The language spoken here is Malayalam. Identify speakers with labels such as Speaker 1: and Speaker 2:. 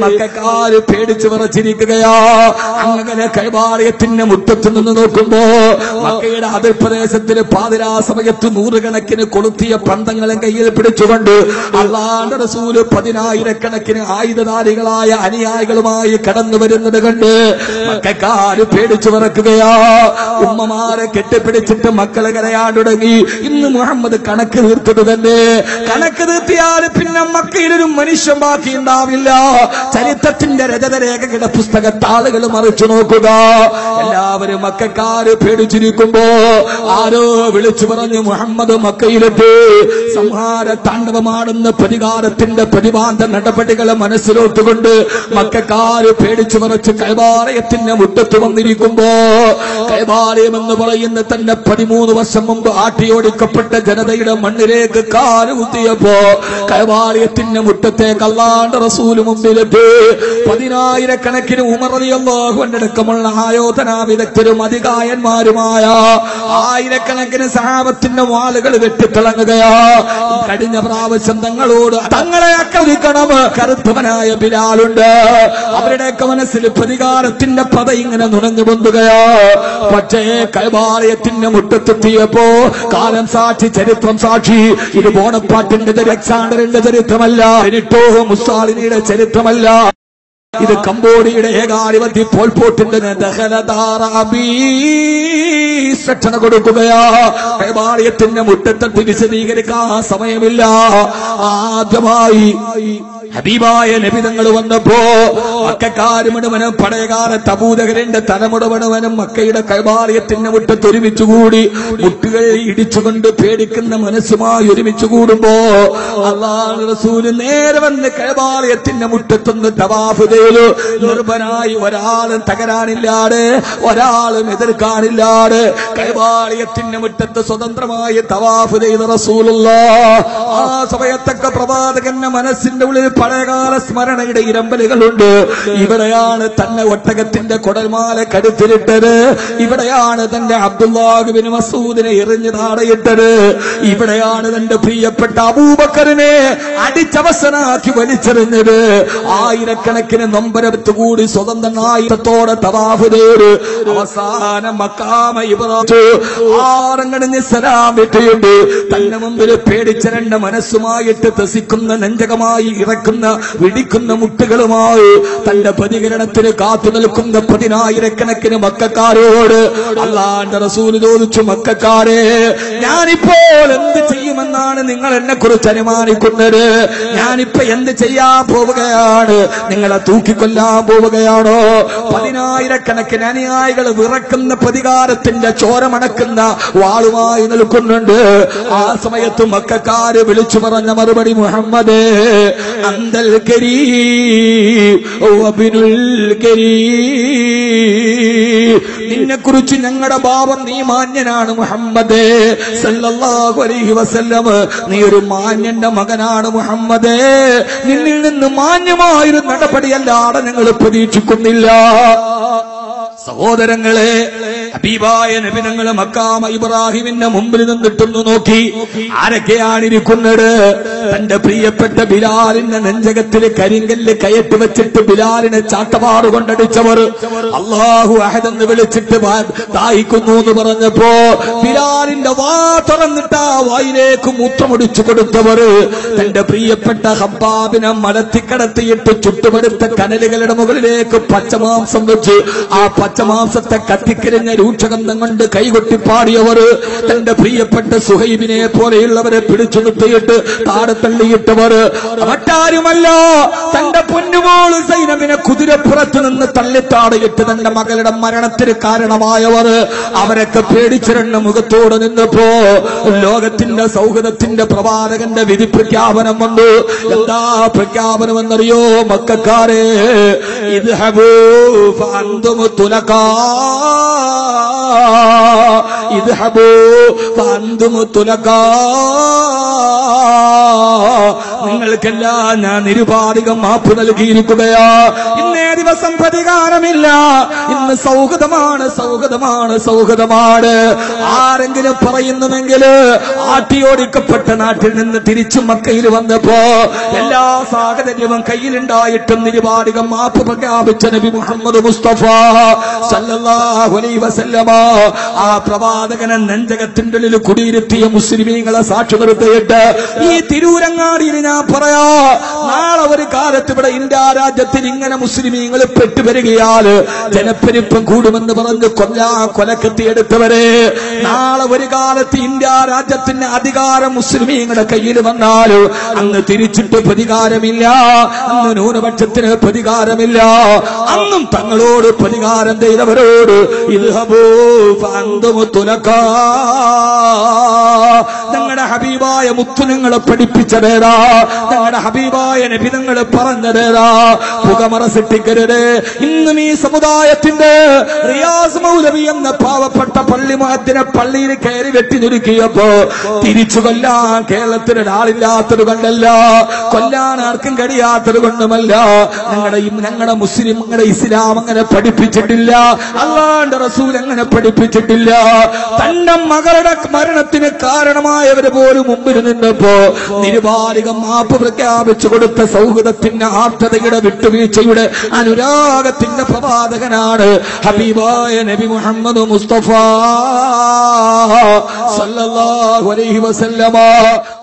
Speaker 1: മക്കാര് പേടിച്ചു വിറച്ചിരിക്കുകയാ അങ്ങനെ കൈവാളയത്തിന്റെ മുറ്റത്ത് നിന്ന് നോക്കുമ്പോ മക്കയുടെ അതിർപ്രദേശത്തിന് പാതിരാ സമയത്ത് നൂറുകണക്കിന് കൊളുത്തിയ പന്തങ്ങളും കയ്യിൽ പിടിച്ചുകൊണ്ട് അള്ളാന്റെ റസൂല് പതിനായിരക്കണക്കിന് ആയുധധാരികളായ അനുയായികളുമായി കടന്നു വരുന്നത് കണ്ട് മക്കാര് പേടിച്ചു വിറക്കുകയാ ഉമ്മമാരെ കെട്ടിപ്പിടിച്ചിട്ട് മക്കളെ കരയാൻ തുടങ്ങി ഇന്ന് മുഹമ്മദ് കണക്ക് തീർത്തത് തന്നെ കണക്ക് തീർത്തിയാൽ പിന്നെ മക്കയിലൊരു മനുഷ്യൻ ബാക്കി ഉണ്ടാവില്ല ചരിത്രത്തിന്റെ രചനരേഖകളുടെ പുസ്തകത്തെ ആളുകൾ മറിച്ചു നോക്കുക എല്ലാവരും മക്കാര് പേടിച്ചിരിക്കുമ്പോ ആരോ വിളിച്ചു പറഞ്ഞു മുഹമ്മദ് മക്കയിലെത്തി സംഹാര താണ്ഡവമാടുന്ന പ്രതികാരത്തിന്റെ പ്രതിപാദ നടപടികളെ മനസ്സിലോട്ടുകൊണ്ട് മക്കാര് പേടിച്ചു മറച്ച് കൈവാലയത്തിന്റെ മുറ്റത്ത് വന്നിരിക്കുമ്പോ കൈവാലയം എന്ന് പറയുന്ന തന്റെ പതിമൂന്ന് വർഷം മുമ്പ് ആട്ടിയോടിക്കപ്പെട്ട ജനതയുടെ മണ്ണിലേക്ക് കാല് കുത്തിയപ്പോ കൈവാലയത്തിന്റെ മുറ്റത്തേക്ക് അല്ലാണ്ട് റസൂല് മുമ്പിലെത്തി പതിനായിരക്കണക്കിന് ഉമറിയല്ലാഹുവണ്ടടക്കമുള്ള ആയോധനാ വിദഗ്ധരും അധികായന്മാരുമായ ആയിരക്കണക്കിന് സഹാബത്തിന്റെ വാളുകൾ വെട്ടിത്തിളങ്ങുകയാ കഴിഞ്ഞ പ്രാവശ്യം തങ്ങളോട് തങ്ങളെ ആക്രമിക്കണം കറുത്തവനായ ബിലാലുണ്ട് അവരുടെയൊക്കെ മനസ്സിൽ പ്രതികാരത്തിന്റെ പത ഇങ്ങനെ നുണഞ്ഞു പൊന്തുകയാ പക്ഷേ കൈവാലയത്തിന്റെ മുറ്റത്തെത്തിയപ്പോ കാലം സാക്ഷി ചരിത്രം സാക്ഷി ഇത് ബോണപ്പാട്ടിന്റെ അലക്സാണ്ടറിന്റെ ചരിത്രമല്ല ബെനിറ്റോ മുസാലിനിയുടെ ചരിത്രമല്ല ഇത് കംബോഡിയയുടെ ഏകാധിപത്യ പോൾപോട്ടിന്റെ ശിക്ഷണ കൊടുക്കുകയാ കൈവാളയത്തിന്റെ മുറ്റത്തെത്തി വിശദീകരിക്കാൻ സമയമില്ല ആദ്യമായി ഹബീബായ നബിതങ്ങൾ വന്നപ്പോ മക്കാര് മുഴുവനും പഴയകാല തബൂതകരന്റെ തല മുഴുവനും മക്കയുടെ കൈവാളയത്തിന്റെ മുറ്റത്ത് ഒരുമിച്ച് കൂടി മുട്ടുകൾ ഇടിച്ചുകൊണ്ട് പേടിക്കുന്ന മനസ്സുമായി ഒരുമിച്ച് കൂടുമ്പോ അള്ളാഹ് റസൂല് നേരെ വന്ന് കൈവാളയത്തിന്റെ മുറ്റത്തൊന്ന് തവാഫ് ചെയ്തു നിർഭനായി ഒരാളും തകരാനില്ലാതെ ഒരാളും എതിർക്കാനില്ലാതെ കൈവാളയത്തിന്റെ മുറ്റത്ത് സ്വതന്ത്രമായി തവാഫ് ചെയ്ത റസൂലുള്ള ആ സമയത്തൊക്കെ പ്രവാചകന്റെ മനസ്സിന്റെ ഉള്ളിൽ പഴയകാല സ്മരണയുടെ ഇരമ്പലുകളുണ്ട് ഇവിടെയാണ് തന്നെ ഒട്ടകത്തിന്റെ കൊടൽമാല കരുത്തിലിട്ടത് ഇവിടെയാണ് തന്റെ അബ്ദുല്ലാഹുബിന് മസൂദിനെ എറിഞ്ഞു താടയിട്ടത് ഇവിടെയാണ് തന്റെ പ്രിയപ്പെട്ട അബൂബക്കറിനെ അടിച്ചവസനാക്കി വലിച്ചെറിഞ്ഞത് ആയിരക്കണക്കിന് നൊമ്പരത്ത് കൂടി സ്വതന്ത്രനായിരത്തോടെ തവാഫ് ചെയ്ത് അവസാനം മക്കാമ ഇബ്രാഹിം ആറങ്ങണിഞ്ഞ് സലാം വിട്ടിയുണ്ട് തന്നെ മുമ്പിൽ പേടിച്ചരണ്ട മനസ്സുമായിട്ട് ത്രസിക്കുന്ന നെഞ്ചകമായി ഇറക്കുന്ന വിടിക്കുന്ന മുട്ടുകളുമായി തന്റെ പ്രതികരണത്തിന് കാത്തു നിൽക്കുന്ന പതിനായിരക്കണക്കിന് മക്കാരോട് അള്ളാന്റെ റസൂല് ചോദിച്ചു മക്കാരെ ഞാനിപ്പോൾ എന്ത് ചെയ്യുമെന്നാണ് നിങ്ങൾ എന്നെ കുറിച്ച് അനുമാനിക്കുന്നത് ഞാനിപ്പോ എന്ത് ചെയ്യാൻ പോവുകയാണ് നിങ്ങളെ തൂക്കിക്കൊല്ലാൻ പോവുകയാണോ പതിനായിരക്കണക്കിന് അനുയായികൾ വിറക്കുന്ന പ്രതികാരത്തിന്റെ ചോരമണക്കുന്ന വാളുമായി നിൽക്കുന്നുണ്ട് ആ സമയത്ത് മക്കാര് വിളിച്ചു പറഞ്ഞ മറുപടി മുഹമ്മദ് അന്തൽ കരീ നിന്നെ കുറിച്ച് ഞങ്ങളുടെ ഭാവം നീ മാന്യനാണ് മുഹമ്മദ് സല്ലല്ലാഹു അലൈഹി വസല്ലം നീ ഒരു മാന്യന്റെ മകനാണ് മുഹമ്മദ് നിന്നിൽ നിന്ന് മാന്യമായൊരു നടപടിയല്ലാതെ ഞങ്ങൾ പ്രതീക്ഷിക്കുന്നില്ല സഹോദരങ്ങളെ ഹബീബായ നബിനങ്ങള് മക്കാമ ഇബ്രാഹിമിന്റെ മുമ്പിൽ നിന്നിട്ടൊന്ന് നോക്കി ആരൊക്കെയാണ് ഇരിക്കുന്നത് തന്റെ പ്രിയപ്പെട്ട ബിലാലിന്റെ നെഞ്ചകത്തിൽ കരിങ്കല്ല് കയറ്റി വെച്ചിട്ട് ബിലാലിനെ ചാട്ടപാട് കൊണ്ടടിച്ചവർ അള്ളാഹു അഹദെന്ന് വിളിച്ചിട്ട് വാ- ദാഹിക്കുന്നു എന്ന് പറഞ്ഞപ്പോ ബിലാലിന്റെ വാ തുറന്നിട്ട് ആ വായിലേക്ക് മൂത്രമൊടിച്ചു കൊടുത്തവർ തന്റെ പ്രിയപ്പെട്ട ഹബ്ബാബിനെ മലത്തിക്കടത്തിയിട്ട് ചുട്ടുപടുത്ത കനലുകളുടെ മുകളിലേക്ക് പച്ചമാംസം വെച്ച് ആ പച്ചമാംസത്തെ കത്തിക്കരിഞ്ഞ രൂക്ഷഗന്ധം കൊണ്ട് കൈകൊട്ടി പാടിയവർ തന്റെ പ്രിയപ്പെട്ട സുഹൈബിനെ പോലെയുള്ളവരെ പിടിച്ചു നിർത്തിയിട്ട് താഴെ തള്ളിയിട്ടവർ മറ്റാരുമല്ല തന്റെ പൊന്നുമോള് സൈനബിനെ കുതിരപ്പുറത്ത് നിന്ന് തള്ളിത്താടയിട്ട് തന്റെ മകളുടെ മരണത്തിന് കാരണമായവർ അവരൊക്കെ പേടിച്ചിരണ്ട മുഖത്തോട് നിന്നപ്പോ ലോകത്തിന്റെ സൗഹൃദത്തിന്റെ പ്രവാചകന്റെ വിധി പ്രഖ്യാപനം വന്നു എന്താ പ്രഖ്യാപനം എന്നറിയോ മക്കാരെ ഇത് ഹബൂ ഫഅന്തും തുലകാ ഇത് ഹബൂ ഫഅന്തും തുലകാ നിങ്ങൾക്കെല്ലാം ഞാൻ നിരുപാധികം മാപ്പ് നൽകിയിരിക്കുകയാ ഇന്നേ ദിവസം പ്രതികാരമില്ല ഇന്ന് സൗഹൃദമാണ് സൗഹൃദമാണ് സൗഹൃദമാണ് ആരെങ്കിലും പറയുന്നുവെങ്കിൽ ആട്ടിയോടിക്കപ്പെട്ട നാട്ടിൽ നിന്ന് തിരിച്ചു മക്കയിൽ വന്നപ്പോ എല്ലാ സാഹചര്യവും കയ്യിലുണ്ടായിട്ടും നിരുപാധികം മാപ്പ് പ്രഖ്യാപിച്ച നബി മുഹമ്മദ് മുസ്തഫ സല്ലല്ലാഹു അലൈഹി വസല്ലമ ആ പ്രവാചകനെ നെഞ്ചകത്തിന്റെ ഉള്ളിൽ കുടിയിരുത്തിയ മുസ്ലിമീങ്ങളെ സാക്ഷി നിർത്തിയിട്ട് ഈ തിരൂരങ്ങാടിയിൽ ഞാൻ പറയാ നാളെ ഒരു കാലത്ത് ഇവിടെ ഇന്ത്യ രാജ്യത്തിൽ ഇങ്ങനെ മുസ്ലിമീങ്ങൾ പെട്ടുവരികയാല് ജനപ്പെരുപ്പം കൂടുമെന്ന് പറഞ്ഞ് കൊല്ലാ കൊലക്കെത്തിയെടുത്തവരെ നാളെ ഒരു കാലത്ത് ഇന്ത്യ രാജ്യത്തിന്റെ അധികാരം മുസ്ലിമീങ്ങളുടെ കയ്യിൽ വന്നാല് അന്ന് തിരിച്ചിട്ട് പ്രതികാരമില്ല അന്ന് ന്യൂനപക്ഷത്തിന് പ്രതികാരമില്ല അന്നും തങ്ങളോട് പ്രതികാരം ചെയ്തവരോട് ഇത് ഞങ്ങളുടെ ഹബീബായ മുത്തുനങ്ങളെ പഠിപ്പിച്ചതേതാ ഞങ്ങളുടെ ഹബീബായ നബിതങ്ങളെ പറഞ്ഞതേതാ പുകമറ സൃഷ്ടിക്കരുത് ഇന്നും ഈ സമുദായത്തിന്റെ റിയാസ് മൗലവി എന്ന പാവപ്പെട്ട പള്ളി മഹത്തിനെ പള്ളിയിൽ കയറി വെട്ടി ഞുരുക്കിയപ്പോ തിരിച്ചു കൊല്ലാൻ കേരളത്തിൽ ഒരാളില്ലാത്തത് കൊണ്ടല്ല കൊല്ലാൻ ആർക്കും കഴിയാത്തത് കൊണ്ടുമല്ല ഞങ്ങളുടെ ഞങ്ങളുടെ മുസ്ലിം ഞങ്ങളുടെ ഇസ്ലാം അങ്ങനെ പഠിപ്പിച്ചിട്ടില്ല അള്ളാന്റെ റസൂൽ അങ്ങനെ പഠിപ്പിച്ചിട്ടില്ല തന്റെ മകളുടെ മരണത്തിന് കാരണമായവര് പോലും മുമ്പിൽ നിന്നപ്പോ നിരുപാധികം മാപ്പ് പ്രഖ്യാപിച്ചു കൊടുത്ത സൗഹൃദത്തിന്റെ ആർത്തതയുടെ വിട്ടുവീഴ്ചയുടെ അനുരാഗത്തിന്റെ പ്രവാചകനാണ് ഹബീബായ നബി മുഹമ്മദ് മുസ്തഫ സല്ലല്ലാഹു അലൈഹി വസല്ലമ